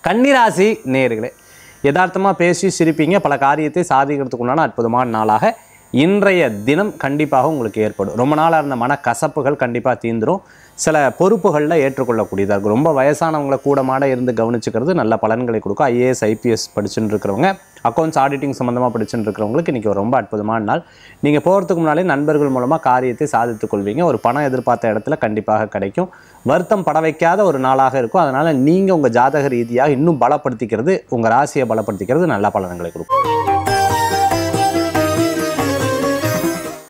கன்னிராசி நேயர்களே யதார்த்தமாக பேசி சிரிப்பீங்க பல காரியத்தை சாதிக்கிறதுக்கு உண்டான அற்புதமான நாளாக இன்றைய தினம் கண்டிப்பாக உங்களுக்கு ஏற்படும் ரொம்ப நாளாக இருந்த மனக்கசப்புகள் கண்டிப்பாக தீந்துரும் சில பொறுப்புகளில் ஏற்றுக்கொள்ளக்கூடியதாக இருக்கும் ரொம்ப வயசானவங்களை கூடமாட இருந்து கவனிச்சுக்கிறது நல்ல பலன்களை கொடுக்கும் ஐஏஎஸ் ஐபிஎஸ் படிச்சுட்டு இருக்கிறவங்க அக்கௌண்ட்ஸ் ஆடிட்டிங் சம்மந்தமாக படிச்சுட்டு இருக்கிறவங்களுக்கு இன்றைக்கி ஒரு ரொம்ப அற்புதமான நாள் நீங்கள் போகிறதுக்கு முன்னாலே நண்பர்கள் மூலமாக காரியத்தை சாதித்துக் கொள்வீங்க ஒரு பணம் எதிர்பார்த்த இடத்துல கண்டிப்பாக கிடைக்கும் வருத்தம் பட வைக்காத ஒரு நாளாக இருக்கும் அதனால் நீங்கள் உங்கள் ஜாதக ரீதியாக இன்னும் பலப்படுத்திக்கிறது உங்கள் ராசியை பலப்படுத்திக்கிறது நல்ல பலன்களை கொடுக்கும்